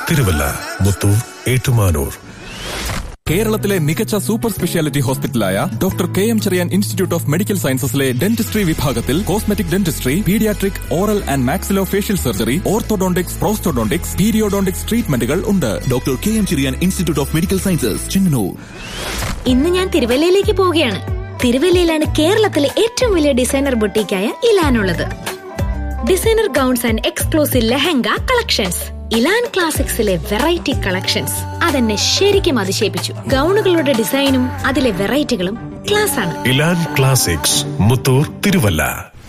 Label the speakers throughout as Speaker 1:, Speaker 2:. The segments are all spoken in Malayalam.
Speaker 1: തിരുവല്ല മുത്തൂർ ഏറ്റുമാനൂർ
Speaker 2: കേരളത്തിലെ മികച്ച സൂപ്പർ സ്പെഷ്യാലിറ്റി ഹോസ്പിറ്റലായ doctor K M Cherian institute of medical സയൻസസിലെ ഡെന്റിസ്ട്രി വിഭാഗത്തിൽ cosmetic dentistry paediatric oral and maxillo facial surgery orthodontics prosthodontics periodontics ട്രീറ്റ്മെന്റുകൾ ഉണ്ട്
Speaker 3: doctor K M Cherian institute of medical sciences Chengannur
Speaker 4: ഇന്ന് ഞാൻ തിരുവല്ലയിലേക്ക് പോവുകയാണ് തിരുവല്ലയിലാണ് കേരളത്തിലെ ഏറ്റവും വലിയ ഡിസൈനർ ബുട്ടീക്കായ ഇലാനുള്ളത് designer gowns and exclusive lehenga collections Elan ക്ലാസിക്സിലെ വെറൈറ്റി കളക്ഷൻസ് അതെന്നെ ശരിക്കും അതിശയിപ്പിച്ചു ഗൗണുകളുടെ ഡിസൈനും അതിലെ വെറൈറ്റികളും ക്ലാസ് ആണ്
Speaker 1: ഇലാൻ classics Muthoor Thiruvalla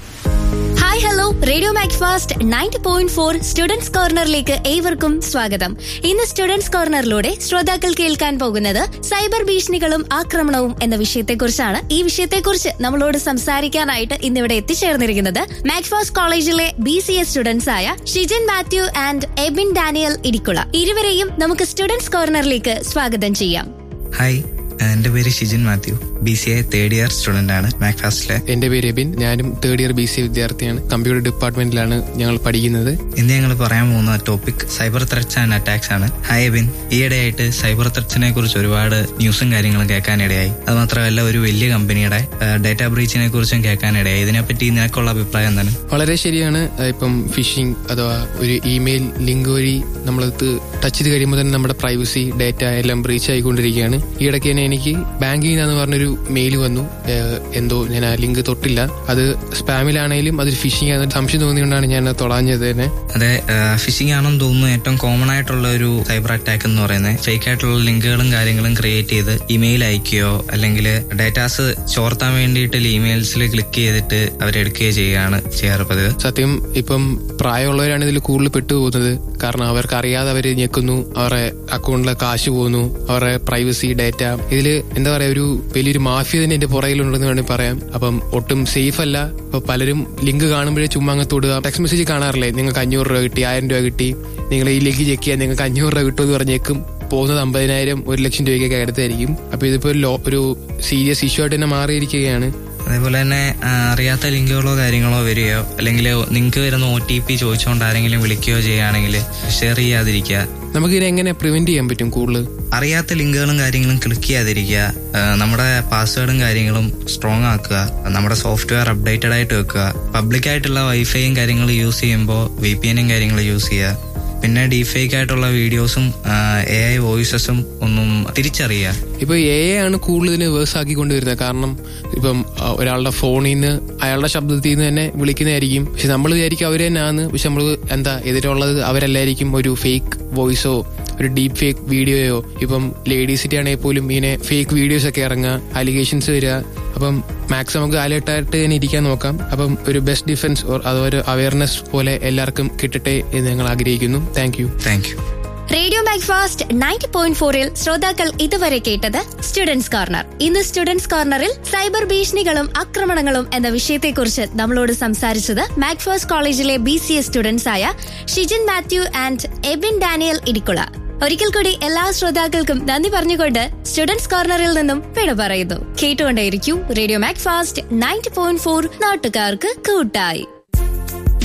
Speaker 5: hi hello radio MACFAST ninety point four students കോർണറിലേക്ക് ഏവർക്കും സ്വാഗതം ഇന്ന് സ്റ്റുഡൻസ് കോർണറിലൂടെ ശ്രോതാക്കൾ കേൾക്കാൻ പോകുന്നത് സൈബർ ഭീഷണികളും ആക്രമണവും എന്ന വിഷയത്തെക്കുറിച്ചാണ് ഈ വിഷയത്തെക്കുറിച്ച് നമ്മളോട് സംസാരിക്കാനായിട്ട് ഇന്നിവിടെ എത്തിച്ചേർന്നിരിക്കുന്നത് മാക്ഫാസ് കോളേജിലെ ബി സി എസ് സ്റ്റുഡൻസ് ആയ ഷിജൻ മാത്യു ആൻഡ് എബിൻ ഡാനിയൽ ഇടിക്കുള ഇരുവരെയും നമുക്ക് സ്റ്റുഡൻസ് കോർണറിലേക്ക് സ്വാഗതം ചെയ്യാം
Speaker 6: ഹായ് എൻ്റെ പേര് Shijin Mathew B C I third year student ആണ് മാക്ഫാസ്റ്റിലെ
Speaker 7: എന്റെ പേര് എബിൻ ഞാനും തേർഡ് ഇയർ ബി സി വിദ്യാർത്ഥിയാണ് കമ്പ്യൂട്ടർ ഡിപ്പാർട്ട്മെന്റിലാണ് ഞങ്ങൾ പഠിക്കുന്നത്
Speaker 6: ഇന്ന് ഞങ്ങൾ പറയാൻ പോകുന്ന topic cyber threats and attacks ആണ് ഹായ് എബിൻ ഈയിടെയായിട്ട് സൈബർ ത്രെറ്റ്സിനെ കുറിച്ച് ഒരുപാട് ന്യൂസും കാര്യങ്ങളും കേൾക്കാനിടയായി അത് മാത്രമല്ല ഒരു വലിയ കമ്പനിയുടെ ഡേറ്റ ബ്രീച്ചിനെ കുറിച്ചും കേൾക്കാനിടയായി ഇതിനെപ്പറ്റി നിനക്കുള്ള അഭിപ്രായം എന്താണ്
Speaker 7: വളരെ ശരിയാണ് അഹ് ഇപ്പം ഫിഷിംഗ് അഥവാ ഒരു ഇമെയിൽ ലിങ്ക് വഴി നമ്മളത് ടച്ച് ചെയ്ത് കഴിയുമ്പോൾ തന്നെ നമ്മുടെ പ്രൈവസി ഡേറ്റ എല്ലാം ബ്രീച്ച് ആയിക്കൊണ്ടിരിക്കുകയാണ് ഈ ഇടയ്ക്ക് തന്നെ എനിക്ക് ബാങ്കിൽ നിന്നാന്ന് പറഞ്ഞൊരു മെയിൽ വന്നു ഏഹ് എന്തോ ഞാൻ ആ ലിങ്ക് തൊട്ടില്ല അത് സ്പാമിലാണെങ്കിലും അതൊരു ഫിഷിംഗ് ആണെന്ന് സംശയം തോന്നിയുകൊണ്ടാണ് ഞാൻ അത് തൊടാഞ്ഞത് തന്നെ
Speaker 6: അതെ ഫിഷിംഗ് ആണെന്ന് തോന്നുന്നു ഏറ്റവും കോമൺ ആയിട്ടുള്ള ഒരു സൈബർ അറ്റാക്ക് എന്ന് പറയുന്നത് ഫേക്ക് ആയിട്ടുള്ള ലിങ്കുകളും കാര്യങ്ങളും ക്രിയേറ്റ് ചെയ്ത് ഇമെയിൽ അയക്കുകയോ അല്ലെങ്കിൽ ഡേറ്റാസ് ചോർത്താൻ വേണ്ടിയിട്ട് ഇമെയിൽസിൽ ക്ലിക്ക് ചെയ്തിട്ട് അവരെടുക്കുകയോ ചെയ്യുകയാണ് ചെയ്യാറ് പതിവ്
Speaker 7: സത്യം ഇപ്പം പ്രായമുള്ളവരാണ് ഇതിൽ കൂടുതൽ പെട്ടുപോകുന്നത് കാരണം അവർക്ക് അറിയാതെ അവർ ഞെക്കുന്നു അവരുടെ അക്കൗണ്ടിലെ കാശ് പോകുന്നു അവരുടെ പ്രൈവസി ഡേറ്റ ഇതിൽ എന്താ പറയാ ഒരു വലിയൊരു മാഫിയ തന്നെ എന്റെ പുറകിലുണ്ടെന്ന് വേണമെങ്കിൽ പറയാം അപ്പം ഒട്ടും സേഫ് അല്ല ഇപ്പൊ പലരും ലിങ്ക് കാണുമ്പോഴേ ചുമ്മാ അങ്ങ് തൊടുക ടെക്സ്റ്റ് മെസ്സേജ് കാണാറില്ലേ നിങ്ങൾക്ക് അഞ്ഞൂറ് രൂപ കിട്ടി ആയിരം രൂപ കിട്ടി നിങ്ങൾ ഈ ലിങ്ക് ചെക്ക് ചെയ്യാൻ നിങ്ങൾക്ക് അഞ്ഞൂറ് രൂപ കിട്ടുമെന്ന് പറഞ്ഞേക്കും പോകുന്നത് അമ്പതിനായിരം ഒരു ലക്ഷം രൂപയ്ക്കൊക്കെ അടുത്തായിരിക്കും അപ്പൊ ഇതിപ്പോ ഒരു ലോ- ഒരു സീരിയസ് ഇഷ്യൂ ആയിട്ട് തന്നെ മാറിയിരിക്കുകയാണ്
Speaker 6: അതേപോലെ തന്നെ ആ, അറിയാത്ത ലിങ്കുകളോ കാര്യങ്ങളോ വരികയോ അല്ലെങ്കിൽ നിങ്ങൾക്ക് വരുന്ന ഒ ടി പി ചോദിച്ചുകൊണ്ട് ആരെങ്കിലും വിളിക്കുകയോ ചെയ്യുകയാണെങ്കിൽ ഷെയർ ചെയ്യാതിരിക്കുക
Speaker 7: നമുക്കിതിനെ എങ്ങനെ പ്രിവെന്റ് ചെയ്യാൻ പറ്റും കൂടുതൽ
Speaker 6: അറിയാത്ത ലിങ്കുകളും കാര്യങ്ങളും ക്ലിക്ക് ചെയ്യാതിരിക്കുക ആ, നമ്മുടെ പാസ്വേഡും കാര്യങ്ങളും സ്ട്രോങ് ആക്കുക നമ്മുടെ സോഫ്റ്റ്വെയർ അപ്ഡേറ്റഡ് ആയിട്ട് വെക്കുക പബ്ലിക് ആയിട്ടുള്ള വൈഫൈയും കാര്യങ്ങളും യൂസ് ചെയ്യുമ്പോൾ വി പി എനും കാര്യങ്ങളും യൂസ് ചെയ്യുക പിന്നെ ഡീഫേക്ക് ആയിട്ടുള്ള വീഡിയോസും എ ഐ വോയിസസും ഒന്നും തിരിച്ചറിയുക
Speaker 7: ഇപ്പൊ എ ആണ് കൂടുതൽ വേഴ്സ് ആക്കിക്കൊണ്ടുവരുന്നത് കാരണം ഇപ്പം ആ, ഒരാളുടെ ഫോണിൽ നിന്ന് അയാളുടെ ശബ്ദത്തിൽ നിന്ന് തന്നെ വിളിക്കുന്നതായിരിക്കും പക്ഷെ നമ്മൾ വിചാരിക്കും അവര് തന്നെയാന്ന് പക്ഷെ നമ്മൾ എന്താ എതിരുള്ളത് അവരല്ലായിരിക്കും ഒരു ഫേക്ക് വോയിസോ ഒരു ഡീപ് ഫേക്ക് വീഡിയോയോ ഇപ്പം ലേഡീസിന്റെ ആണെങ്കിൽ പോലും ഇങ്ങനെ ഫേക്ക് വീഡിയോസ് ഒക്കെ ഇറങ്ങുക അലിഗേഷൻസ് വരിക അപ്പം മാക്സിമം നമുക്ക് അലേർട്ടായിട്ട് തന്നെ ഇരിക്കാൻ നോക്കാം അപ്പം ഒരു ബെസ്റ്റ് ഡിഫൻസ് അതൊരു അവയർനെസ് പോലെ എല്ലാവർക്കും കിട്ടട്ടെ എന്ന് ഞങ്ങൾ ആഗ്രഹിക്കുന്നു thank you
Speaker 6: thank you
Speaker 5: radio MACFAST ninety point ഫോറിൽ ശ്രോതാക്കൾ ഇതുവരെ കേട്ടത് സ്റ്റുഡൻസ് കോർണർ ഇന്ന് സ്റ്റുഡൻസ് കോർണറിൽ സൈബർ ഭീഷണികളും ആക്രമണങ്ങളും എന്ന വിഷയത്തെക്കുറിച്ച് നമ്മളോട് സംസാരിച്ചത് മാക്ഫാസ് കോളേജിലെ ബി സി എസ് സ്റ്റുഡൻസ് ആയ ഷിജിൻ മാത്യു ആൻഡ് എബിൻ ഡാനിയൽ ഇടിക്കുള ഒരിക്കൽ കൂടി എല്ലാ ശ്രോതാക്കൾക്കും നന്ദി പറഞ്ഞുകൊണ്ട് സ്റ്റുഡൻസ് കോർണറിൽ നിന്നും വിട പറയുന്നു കേട്ടുകൊണ്ടേയിരിക്കും radio MACFAST ninety point four നാട്ടുകാർക്ക് കൂട്ടായി